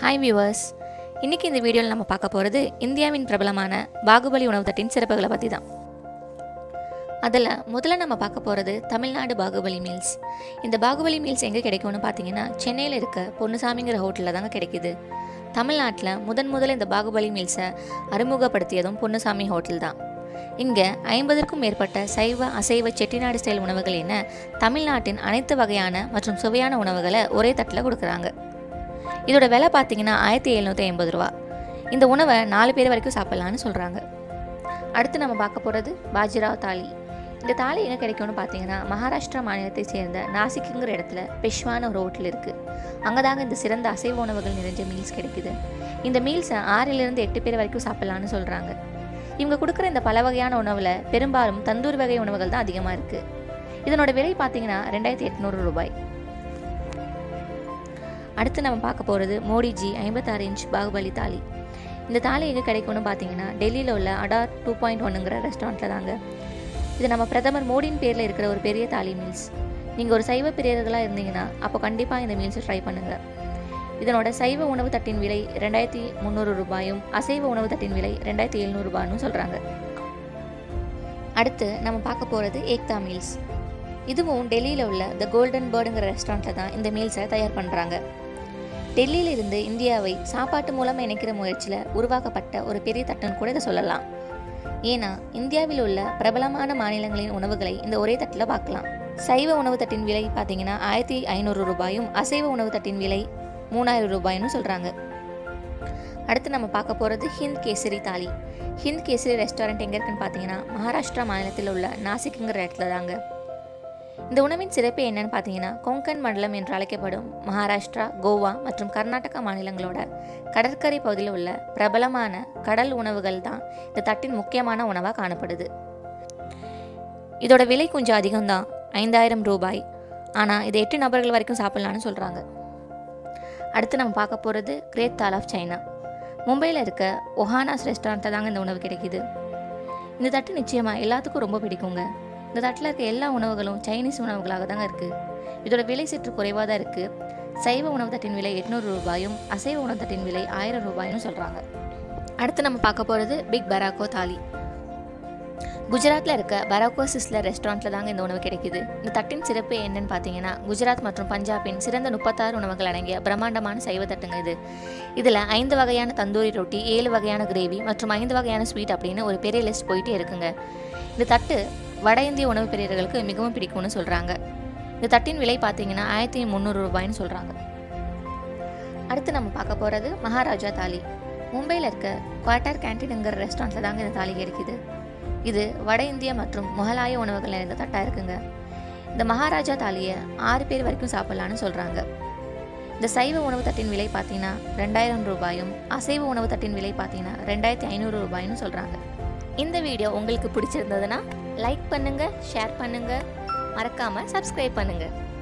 hi viewers இன்றைக்கி இந்த வீடியோவில் நம்ம பார்க்க போகிறது இந்தியாவின் பிரபலமான பாகுபலி உணவு தட்டின் சிறப்புகளை பற்றி தான் அதில் முதல்ல நம்ம பார்க்க போகிறது தமிழ்நாடு பாகுபலி மீல்ஸ் இந்த பாகுபலி மீல்ஸ் எங்கே கிடைக்கும்னு பார்த்தீங்கன்னா சென்னையில் இருக்க பொன்னுசாமிங்கிற ஹோட்டலில் தாங்க கிடைக்குது தமிழ்நாட்டில் முதன் முதல்ல இந்த பாகுபலி மீல்ஸை அறிமுகப்படுத்தியதும் பொன்னுசாமி ஹோட்டல் தான் இங்கே ஐம்பதற்கும் மேற்பட்ட சைவ அசைவ செட்டிநாடு ஸ்டைல் உணவுகள் என தமிழ்நாட்டின் அனைத்து வகையான மற்றும் சுவையான உணவுகளை ஒரே தட்டில் கொடுக்குறாங்க இதோட விலை பார்த்தீங்கன்னா ஆயிரத்தி எழுநூற்றி ஐம்பது ரூபா இந்த உணவை நாலு பேர் வரைக்கும் சாப்பிட்லான்னு சொல்கிறாங்க அடுத்து நம்ம பார்க்க போகிறது பாஜிராவ் தாலி இந்த தாலி எங்கே கிடைக்கும்னு பார்த்தீங்கன்னா மகாராஷ்டிரா மாநிலத்தை சேர்ந்த நாசிக்குங்கிற இடத்துல பெஷ்வான ஒரு ஹோட்டல் இருக்குது அங்கே தாங்க இந்த சிறந்த அசைவ உணவுகள் நிறைஞ்ச மீல்ஸ் கிடைக்குது இந்த மீல்ஸை ஆறிலிருந்து எட்டு பேர் வரைக்கும் சாப்பிட்லான்னு சொல்கிறாங்க இவங்க கொடுக்குற இந்த பல வகையான உணவில் பெரும்பாலும் தந்தூரி வகை உணவுகள் தான் அதிகமாக இருக்குது இதனோட விலை பார்த்தீங்கன்னா ரெண்டாயிரத்தி எட்நூறு ரூபாய் அடுத்து நம்ம பார்க்க போகிறது மோடிஜி ஐம்பத்தாறு இன்ச் பாகுபலி தாலி இந்த தாலி எங்கே கிடைக்கும்னு பார்த்தீங்கன்னா டெல்லியில் உள்ள அடார் டூ பாயிண்ட் ஒன்னுங்கிற ரெஸ்டாரண்ட்டில் தாங்க இது நம்ம பிரதமர் மோடியின் பேரில் இருக்கிற ஒரு பெரிய தாலி மீல்ஸ் நீங்கள் ஒரு சைவ பிரியர்களாக இருந்தீங்கன்னா அப்போ கண்டிப்பாக இந்த மீல்ஸை ட்ரை பண்ணுங்கள் இதனோட சைவ உணவு தட்டின் விலை ரெண்டாயிரத்தி முந்நூறு ரூபாயும் அசைவ உணவு தட்டின் விலை ரெண்டாயிரத்தி எழுநூறு ரூபாயும் சொல்கிறாங்க அடுத்து நம்ம பார்க்க போகிறது ஏக்தா மீல்ஸ் இதுவும் டெல்லியில் உள்ள த கோல்டன் பேர்டுங்கிற ரெஸ்டாரண்ட்டில் தான் இந்த மீல்ஸை தயார் பண்ணுறாங்க டெல்லியில் இருந்து இந்தியாவை சாப்பாட்டு மூலமாக இணைக்கிற முயற்சியில் உருவாக்கப்பட்ட ஒரு பெரிய தட்டுன்னு கூட இதை சொல்லலாம் ஏன்னா இந்தியாவில் உள்ள பிரபலமான மாநிலங்களின் உணவுகளை இந்த ஒரே தட்டில் பார்க்கலாம் சைவ உணவு தட்டின் விலை பார்த்தீங்கன்னா ஆயிரத்தி ஐநூறு ரூபாயும் அசைவ உணவு தட்டின் விலை மூணாயிரம் ரூபாய்னு சொல்கிறாங்க அடுத்து நம்ம பார்க்க போகிறது ஹிந்த் கேசரி தாலி ஹிந்த் கேசரி ரெஸ்டாரண்ட் எங்கே இருக்குன்னு பார்த்தீங்கன்னா மகாராஷ்டிரா மாநிலத்தில் உள்ள நாசிக்குங்கிற இடத்துல தாங்க இந்த உணவின் சிறப்பு என்னன்னு பார்த்தீங்கன்னா கொங்கன் மண்டலம் என்று அழைக்கப்படும் மகாராஷ்டிரா கோவா மற்றும் கர்நாடகா மாநிலங்களோட கடற்கரை பகுதியில் உள்ள பிரபலமான கடல் உணவுகள் தான் இந்த தட்டின் முக்கியமான உணவாக காணப்படுது இதோட விலை கொஞ்சம் அதிகம்தான் ஐந்தாயிரம் ரூபாய் ஆனால் இது எட்டு நபர்கள் வரைக்கும் சாப்பிட்லான்னு சொல்கிறாங்க அடுத்து நம்ம பார்க்க போகிறது கிரேட் தால் ஆஃப் சைனா மும்பையில் இருக்க ஒஹானாஸ் ரெஸ்டாரண்ட்டில் தாங்க இந்த உணவு கிடைக்குது இந்த தட்டு நிச்சயமாக எல்லாத்துக்கும் ரொம்ப பிடிக்குங்க இந்த தட்டில் இருக்க எல்லா உணவுகளும் சைனீஸ் உணவுகளாக தாங்க இருக்குது இதோட விலை சற்று குறைவாக தான் இருக்குது சைவ உணவு தட்டின் விலை எட்நூறு ரூபாயும் அசைவ உணவு தட்டின் விலை ஆயிரம் ரூபாயும் சொல்கிறாங்க அடுத்து நம்ம பார்க்க போகிறது பிக் பராக்கோ தாலி குஜராத்தில் இருக்க பராக்கோ சிஸ்லர் ரெஸ்டாரண்ட்டில் தாங்க இந்த உணவு கிடைக்குது இந்த தட்டின் சிறப்பு என்னன்னு பார்த்தீங்கன்னா குஜராத் மற்றும் பஞ்சாபின் சிறந்த முப்பத்தாறு உணவுகள் அடங்கிய பிரம்மாண்டமான சைவ தட்டுங்க இது இதில் ஐந்து வகையான தந்தூரி ரொட்டி ஏழு வகையான கிரேவி மற்றும் ஐந்து வகையான ஸ்வீட் அப்படின்னு ஒரு பெரிய லிஸ்ட் போயிட்டே இருக்குங்க இந்த தட்டு வட இந்திய உணவு பிரியர்களுக்கு மிகவும் பிடிக்கும்னு சொல்கிறாங்க இந்த தட்டின் விலை பார்த்தீங்கன்னா ஆயிரத்தி முந்நூறு ரூபாய்னு சொல்கிறாங்க அடுத்து நம்ம பார்க்க போகிறது மகாராஜா தாலி மும்பையில் இருக்க குவார்டர் கேன்டீனுங்கிற ரெஸ்டாரண்ட்டில் தாங்க இந்த தாலி கிடைக்குது இது வட இந்திய மற்றும் முகலாய உணவுகள் நிறைந்த தட்டாக இருக்குங்க இந்த மகாராஜா தாலியை ஆறு பேர் வரைக்கும் சாப்பிட்லான்னு சொல்கிறாங்க இந்த சைவ உணவு தட்டின் விலை பார்த்தீங்கன்னா ரெண்டாயிரம் ரூபாயும் அசைவ உணவு தட்டின் விலை பார்த்தீங்கன்னா ரெண்டாயிரத்தி ஐநூறு ரூபாய்னு சொல்கிறாங்க இந்த வீடியோ உங்களுக்கு பிடிச்சிருந்ததுன்னா லைக் பண்ணுங்கள் ஷேர் பண்ணுங்கள் மறக்காமல் சப்ஸ்கிரைப் பண்ணுங்கள்